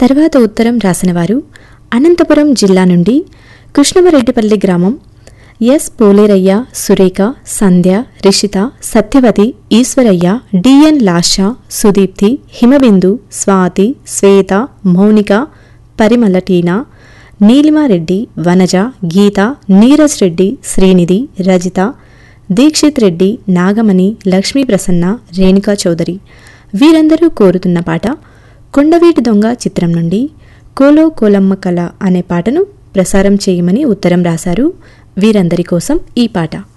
తర్వాత ఉత్తరం రాసినవారు అనంతపురం జిల్లా నుండి కృష్ణమరెడ్డిపల్లి గ్రామం ఎస్ పోలేరయ్య సురేఖ సంధ్య రిషిత సత్యవతి ఈశ్వరయ్య డిఎన్ లాషా సుదీప్తి హిమబిందు స్వాతి శ్వేత మౌనిక పరిమళ టీనా నీలిమారెడ్డి వనజ గీత నీరజ్ రెడ్డి శ్రీనిధి రజిత దీక్షిత్ రెడ్డి నాగమణి లక్ష్మీ ప్రసన్న రేణుకా చౌదరి వీరందరూ కోరుతున్న పాట కొండవీటి దొంగ చిత్రం నుండి కోలో కోలమ్మ కళ అనే పాటను ప్రసారం చేయమని ఉత్తరం రాశారు వీరందరి కోసం ఈ పాట